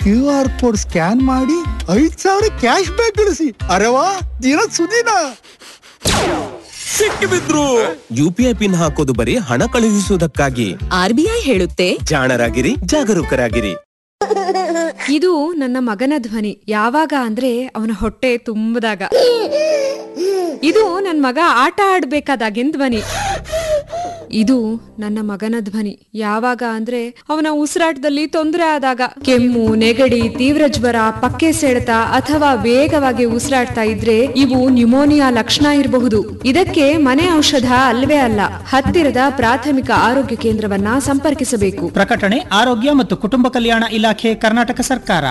Q R code scan ಮಾಡಿ ಐದ್ ಸಾವಿರ ಕ್ಯಾಶ್ ಬ್ಯಾಕ್ ಗಳಿಸಿ ಅರೆ ವಾ ದಿನ ಸುದಿನ ಸಿಕ್ಕಿಬಿದ್ರು ಯುಪಿಐ ಪಿನ್ ಹಾಕೋದು ಬರೀ ಹಣ ಕಳುಹಿಸುವುದಕ್ಕಾಗಿ ಆರ್ಬಿಐ ಹೇಳುತ್ತೆ ಜಾಣರಾಗಿರಿ ಜಾಗರೂಕರಾಗಿರಿ ಇದು ನನ್ನ ಮಗನ ಧ್ವನಿ ಯಾವಾಗ ಅಂದ್ರೆ ಅವನ ಹೊಟ್ಟೆ ತುಂಬದಾಗ ಇದು ನನ್ನ ಮಗ ಆಟ ಆಡ್ಬೇಕಾದಾಗಿನ ಧ್ವನಿ ಇದು ನನ್ನ ಮಗನ ಧ್ವನಿ ಯಾವಾಗ ಅಂದ್ರೆ ಅವನ ಉಸಿರಾಟದಲ್ಲಿ ತೊಂದರೆ ಆದಾಗ ಕೆಮ್ಮು ನೆಗಡಿ ತೀವ್ರ ಜ್ವರ ಪಕ್ಕೆ ಸೆಳೆತ ಅಥವಾ ವೇಗವಾಗಿ ಉಸಿರಾಡ್ತಾ ಇದ್ರೆ ಇವು ನ್ಯುಮೋನಿಯಾ ಲಕ್ಷಣ ಇರಬಹುದು ಇದಕ್ಕೆ ಮನೆ ಔಷಧ ಅಲ್ವೇ ಅಲ್ಲ ಹತ್ತಿರದ ಪ್ರಾಥಮಿಕ ಆರೋಗ್ಯ ಕೇಂದ್ರವನ್ನ ಸಂಪರ್ಕಿಸಬೇಕು ಪ್ರಕಟಣೆ ಆರೋಗ್ಯ ಮತ್ತು ಕುಟುಂಬ ಕಲ್ಯಾಣ ಇಲಾಖೆ ಕರ್ನಾಟಕ ಸರ್ಕಾರ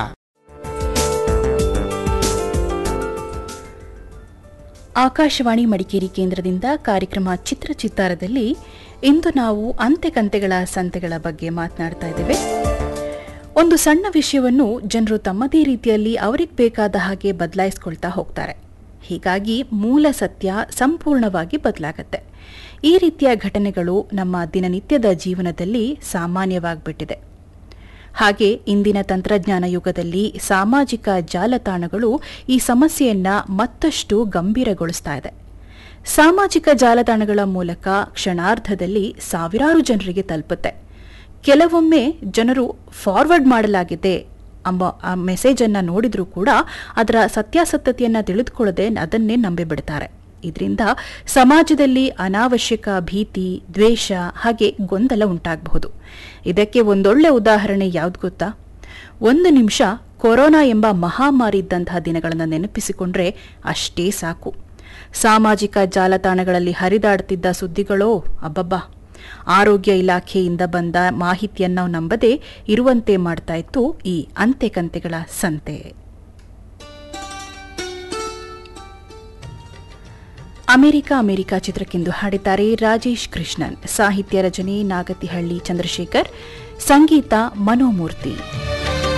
ಆಕಾಶವಾಣಿ ಮಡಿಕೇರಿ ಕೇಂದ್ರದಿಂದ ಕಾರ್ಯಕ್ರಮ ಚಿತ್ರ ಚಿತ್ತಾರದಲ್ಲಿ ಇಂದು ನಾವು ಅಂತೆಕಂತೆಗಳ ಸಂತೆಗಳ ಬಗ್ಗೆ ಮಾತನಾಡ್ತಾ ಇದ್ದೇವೆ ಒಂದು ಸಣ್ಣ ವಿಷಯವನ್ನು ಜನರು ತಮ್ಮದೇ ರೀತಿಯಲ್ಲಿ ಅವರಿಗೆ ಬೇಕಾದ ಹಾಗೆ ಬದಲಾಯಿಸ್ಕೊಳ್ತಾ ಹೋಗ್ತಾರೆ ಹೀಗಾಗಿ ಮೂಲ ಸತ್ಯ ಸಂಪೂರ್ಣವಾಗಿ ಬದಲಾಗತ್ತೆ ಈ ರೀತಿಯ ಘಟನೆಗಳು ನಮ್ಮ ದಿನನಿತ್ಯದ ಜೀವನದಲ್ಲಿ ಸಾಮಾನ್ಯವಾಗ್ಬಿಟ್ಟಿದೆ ಹಾಗೆ ಇಂದಿನ ತಂತ್ರಜ್ಞಾನ ಯುಗದಲ್ಲಿ ಸಾಮಾಜಿಕ ಜಾಲತಾಣಗಳು ಈ ಸಮಸ್ಯೆಯನ್ನ ಮತ್ತಷ್ಟು ಗಂಭೀರಗೊಳಿಸ್ತಾ ಇದೆ ಸಾಮಾಜಿಕ ಜಾಲತಾಣಗಳ ಮೂಲಕ ಕ್ಷಣಾರ್ಧದಲ್ಲಿ ಸಾವಿರಾರು ಜನರಿಗೆ ತಲುಪುತ್ತೆ ಕೆಲವೊಮ್ಮೆ ಜನರು ಫಾರ್ವರ್ಡ್ ಮಾಡಲಾಗಿದೆ ಎಂಬ ಆ ಮೆಸೇಜನ್ನು ನೋಡಿದ್ರೂ ಕೂಡ ಅದರ ಸತ್ಯಾಸತ್ಯತೆಯನ್ನು ತಿಳಿದುಕೊಳ್ಳದೆ ಅದನ್ನೇ ನಂಬಿಬಿಡ್ತಾರೆ ಇದರಿಂದ ಸಮಾಜದಲ್ಲಿ ಅನಾವಶ್ಯಕ ಭೀತಿ ದ್ವೇಷ ಹಾಗೆ ಗೊಂದಲ ಉಂಟಾಗಬಹುದು ಇದಕ್ಕೆ ಒಂದೊಳ್ಳೆ ಉದಾಹರಣೆ ಯಾವ್ದು ಗೊತ್ತಾ ಒಂದು ನಿಮಿಷ ಕೊರೋನಾ ಎಂಬ ಮಹಾಮಾರಿ ಇದ್ದಂತಹ ದಿನಗಳನ್ನು ನೆನಪಿಸಿಕೊಂಡ್ರೆ ಅಷ್ಟೇ ಸಾಕು ಸಾಮಾಜಿಕ ಜಾಲತಾಣಗಳಲ್ಲಿ ಹರಿದಾಡ್ತಿದ್ದ ಸುದ್ದಿಗಳೋ ಅಬ್ಬಬ್ಬಾ ಆರೋಗ್ಯ ಇಲಾಖೆಯಿಂದ ಬಂದ ಮಾಹಿತಿಯನ್ನು ನಾವು ನಂಬದೆ ಇರುವಂತೆ ಮಾಡ್ತಾ ಇತ್ತು ಈ ಅಂತೆಕಂತೆಗಳ ಸಂತೆ ಅಮೆರಿಕ ಅಮೆರಿಕ ಚಿತ್ರಕ್ಕೆಂದು ಹಾಡಿದ್ದಾರೆ ರಾಜೇಶ್ ಕೃಷ್ಣನ್ ಸಾಹಿತ್ಯ ರಚನೆ ನಾಗತಿಹಳ್ಳಿ ಚಂದ್ರಶೇಖರ್ ಸಂಗೀತ ಮನೋಮೂರ್ತಿ